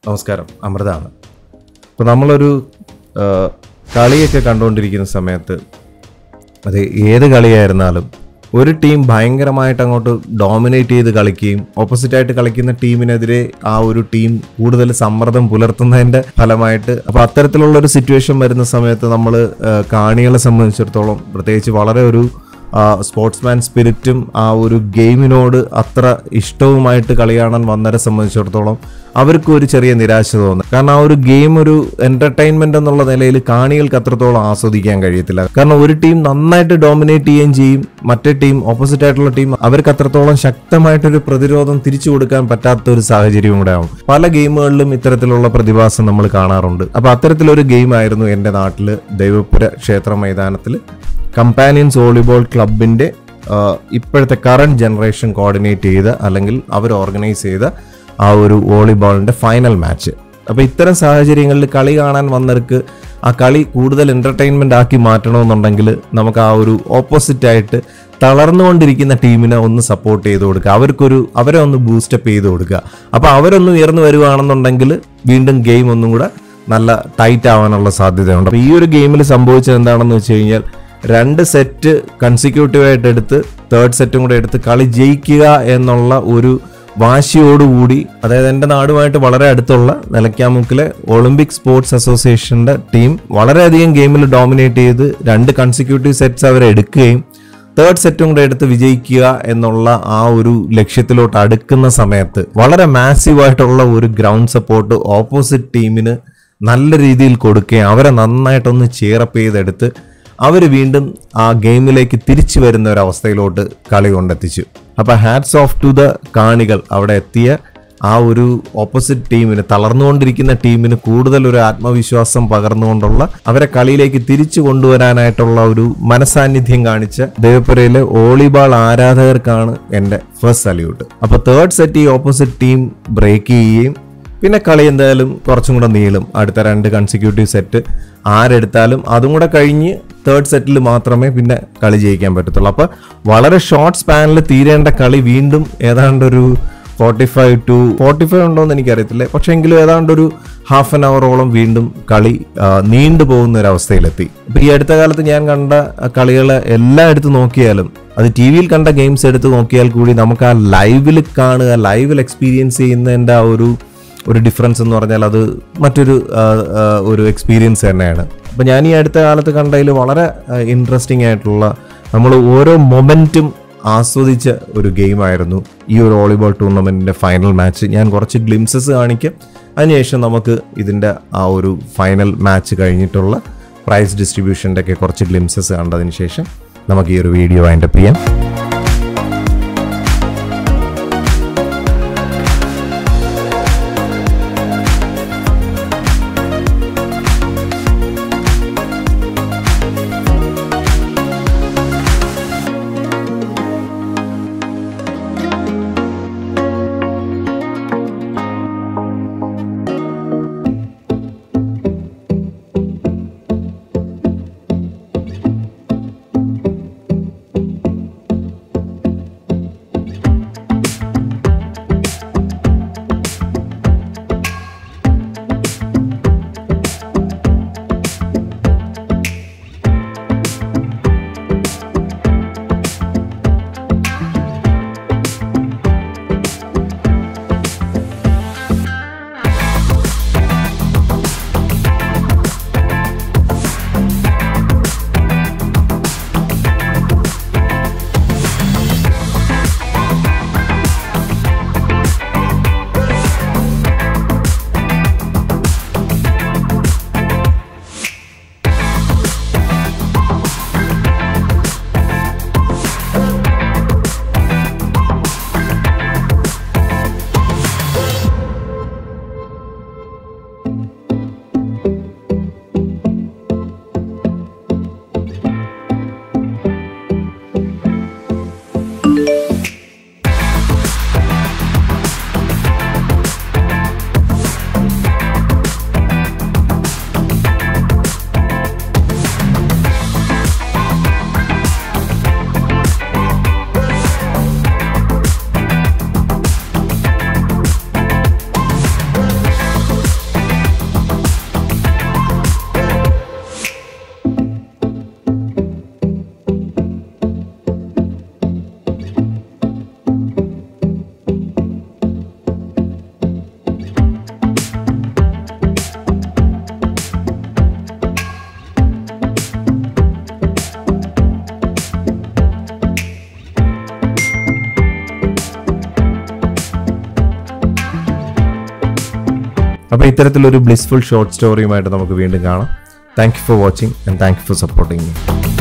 നമസ്കാരം അമൃതാണ് അപ്പോൾ നമ്മളൊരു ആ, കളിയൊക്കെ കണ്ടുകൊണ്ടിരിക്കുന്ന സമയത്ത് അത് ഏത് കളിയായിരുന്നാലും ഒരു ടീം ഭയങ്കരമായിട്ട് അങ്ങോട്ട് ഡോമിനേറ്റ് ചെയ്ത് കളിക്കുകയും ഓപ്പോസിറ്റായിട്ട് കളിക്കുന്ന ടീമിനെതിരെ ആ ഒരു ടീം കൂടുതൽ സമ്മർദ്ദം പുലർത്തുന്നതിന്റെ ഫലമായിട്ട് അപ്പോൾ അത്തരത്തിലുള്ള ഒരു സിറ്റുവേഷൻ വരുന്ന സമയത്ത് നമ്മൾ കാണികളെ സംബന്ധിച്ചിടത്തോളം പ്രത്യേകിച്ച് വളരെ ഒരു സ്പോർട്സ്മാൻ സ്പിരിറ്റും ആ ഒരു ഗെയിമിനോട് അത്ര ഇഷ്ടവുമായിട്ട് കളി കാണാൻ വന്നവരെ സംബന്ധിച്ചിടത്തോളം അവർക്ക് ഒരു ചെറിയ നിരാശ തോന്നും കാരണം ആ ഒരു ഗെയിം ഒരു എന്റർടൈൻമെന്റ് എന്നുള്ള നിലയിൽ കാണികൾക്ക് അത്രത്തോളം ആസ്വദിക്കാൻ കഴിയത്തില്ല കാരണം ഒരു ടീം നന്നായിട്ട് ഡോമിനേറ്റ് ചെയ്യുകയും ചെയ്യും മറ്റേ ടീം ഓപ്പോസിറ്റ് ആയിട്ടുള്ള ടീം അവർക്ക് അത്രത്തോളം ശക്തമായിട്ടൊരു പ്രതിരോധം തിരിച്ചു കൊടുക്കാൻ പറ്റാത്ത ഒരു സാഹചര്യവും കൂടെ ആവും പല ഗെയിമുകളിലും ഇത്തരത്തിലുള്ള പ്രതിഭാസം നമ്മൾ കാണാറുണ്ട് അപ്പൊ അത്തരത്തിലൊരു ഗെയിം ആയിരുന്നു എൻ്റെ നാട്ടില് ദൈവപുര ക്ഷേത്ര മൈതാനത്തിൽ കമ്പാനിയൻസ് വോളിബോൾ ക്ലബിന്റെ ആ, ഇപ്പോഴത്തെ കറണ്ട് ജനറേഷൻ കോർഡിനേറ്റ് ചെയ്ത അല്ലെങ്കിൽ അവർ ഓർഗനൈസ് ചെയ്ത ആ ഒരു വോളിബോളിന്റെ ഫൈനൽ മാച്ച് അപ്പൊ ഇത്തരം സാഹചര്യങ്ങളിൽ കളി കാണാൻ വന്നവർക്ക് ആ കളി കൂടുതൽ എന്റർടൈൻമെന്റ് ആക്കി മാറ്റണമെന്നുണ്ടെങ്കിൽ നമുക്ക് ആ ഒരു ഓപ്പോസിറ്റ് ആയിട്ട് തളർന്നുകൊണ്ടിരിക്കുന്ന ടീമിനെ ഒന്ന് സപ്പോർട്ട് ചെയ്ത് കൊടുക്കുക അവർക്കൊരു അവരെ ഒന്ന് ബൂസ്റ്റപ്പ് ചെയ്ത് കൊടുക്കുക അപ്പൊ അവരൊന്ന് ഉയർന്നു വരുവാണെന്നുണ്ടെങ്കിൽ വീണ്ടും ഗെയിം ഒന്നും കൂടെ നല്ല ടൈറ്റ് ആവാനുള്ള സാധ്യതയുണ്ട് അപ്പൊ ഈ ഒരു ഗെയിമിൽ സംഭവിച്ചത് എന്താണെന്ന് വെച്ച് കഴിഞ്ഞാൽ രണ്ട് സെറ്റ് കൺസിക്യൂട്ടീവ് ആയിട്ട് എടുത്ത് തേർഡ് സെറ്റും കൂടെ എടുത്ത് കളി ജയിക്കുക എന്നുള്ള ഒരു വാശിയോടുകൂടി അതായത് എൻ്റെ നാടുമായിട്ട് വളരെ അടുത്തുള്ള നിലയ്ക്കാമുക്കിലെ ഒളിമ്പിക് സ്പോർട്സ് അസോസിയേഷന്റെ ടീം വളരെയധികം ഗെയിമിൽ ഡോമിനേറ്റ് ചെയ്ത് രണ്ട് കൺസിക്യൂട്ടീവ് സെറ്റ്സ് അവർ എടുക്കുകയും തേർഡ് സെറ്റും കൂടെ എടുത്ത് വിജയിക്കുക എന്നുള്ള ആ ഒരു ലക്ഷ്യത്തിലോട്ട് അടുക്കുന്ന സമയത്ത് വളരെ മാസീവായിട്ടുള്ള ഒരു ഗ്രൗണ്ട് സപ്പോർട്ട് ഓപ്പോസിറ്റ് ടീമിന് നല്ല രീതിയിൽ കൊടുക്കുകയും അവരെ നന്നായിട്ടൊന്ന് ചേറപ്പ് ചെയ്തെടുത്ത് അവർ വീണ്ടും ആ ഗെയിമിലേക്ക് തിരിച്ചു വരുന്ന ഒരു അവസ്ഥയിലോട്ട് കളി കൊണ്ടെത്തിച്ചു അപ്പൊ ഹാറ്റ്സ് ഓഫ് ടു ദ കാണികൾ അവിടെ എത്തിയ ആ ഒരു ഓപ്പോസിറ്റ് ടീമിന് തളർന്നുകൊണ്ടിരിക്കുന്ന ടീമിന് കൂടുതൽ ഒരു ആത്മവിശ്വാസം പകർന്നുകൊണ്ടുള്ള അവരെ കളിയിലേക്ക് തിരിച്ചു കൊണ്ടുവരാനായിട്ടുള്ള ഒരു മനസാന്നിധ്യം കാണിച്ച ദേവപുരയിലെ വോളിബോൾ ആരാധകർക്കാണ് എൻ്റെ ഫസ്റ്റ് സല്യൂട്ട് അപ്പൊ തേർഡ് സെറ്റ് ഈ ഓപ്പോസിറ്റ് ടീം ബ്രേക്ക് ചെയ്യുകയും പിന്നെ കളി എന്തായാലും കുറച്ചും കൂടെ നീളും അടുത്ത രണ്ട് കൺസിക്യൂട്ടീവ് സെറ്റ് ആരെടുത്താലും അതും കൂടെ കഴിഞ്ഞ് തേർഡ് സെറ്റിൽ മാത്രമേ പിന്നെ കളി ജയിക്കാൻ പറ്റത്തുള്ളൂ അപ്പോൾ വളരെ ഷോർട്ട് സ്പാനിൽ തീരേണ്ട കളി വീണ്ടും ഏതാണ്ട് ഒരു forty five to forty five ഉണ്ടോ എന്ന് എനിക്കറിയത്തില്ല പക്ഷേ എങ്കിലും ഏതാണ്ട് ഒരു ഹാഫ് ആൻ അവറോളം വീണ്ടും കളി ആ, നീണ്ടു പോകുന്ന ഒരു അവസ്ഥയിലെത്തി ഇപ്പൊ ഈ അടുത്ത കാലത്ത് ഞാൻ കണ്ട കളികളെ എല്ലാം എടുത്ത് നോക്കിയാലും അത് ടി വിയിൽ കണ്ട ഗെയിംസ് എടുത്ത് നോക്കിയാൽ കൂടി നമുക്ക് ആ ലൈവിൽ കാണുക ലൈവിൽ എക്സ്പീരിയൻസ് ചെയ്യുന്നതിൻ്റെ ആ ഒരു ഒരു ഡിഫറൻസ് എന്ന് പറഞ്ഞാൽ അത് മറ്റൊരു ആ, ആ, ഒരു എക്സ്പീരിയൻസ് തന്നെയാണ് അപ്പം ഞാൻ ഈ അടുത്ത കാലത്ത് കണ്ടതിൽ വളരെ ഇൻട്രസ്റ്റിംഗ് ആയിട്ടുള്ള നമ്മൾ ഓരോ മൊമെൻറ്റും ആസ്വദിച്ച ഒരു ഗെയിമായിരുന്നു ഈ ഒരു വോളിബോൾ ടൂർണമെൻറ്റിൻ്റെ ഫൈനൽ മാച്ച് ഞാൻ കുറച്ച് ഗ്ലിംസസ് കാണിക്കാം അതിനുശേഷം നമുക്ക് ഇതിൻ്റെ ആ ഒരു ഫൈനൽ മാച്ച് കഴിഞ്ഞിട്ടുള്ള പ്രൈസ് ഡിസ്ട്രിബ്യൂഷൻ്റെ ഒക്കെ കുറച്ച് ഗ്ലിംസസ് കണ്ടതിന് ശേഷം നമുക്ക് ഈ ഒരു വീഡിയോ അതിൻ്റെ ചെയ്യാം അപ്പോൾ ഇത്തരത്തിലൊരു ബ്ലിസ്ഫുൾ ഷോർട്ട് സ്റ്റോറിയുമായിട്ട് നമുക്ക് വീണ്ടും കാണാം thank you for watching and thank you for supporting me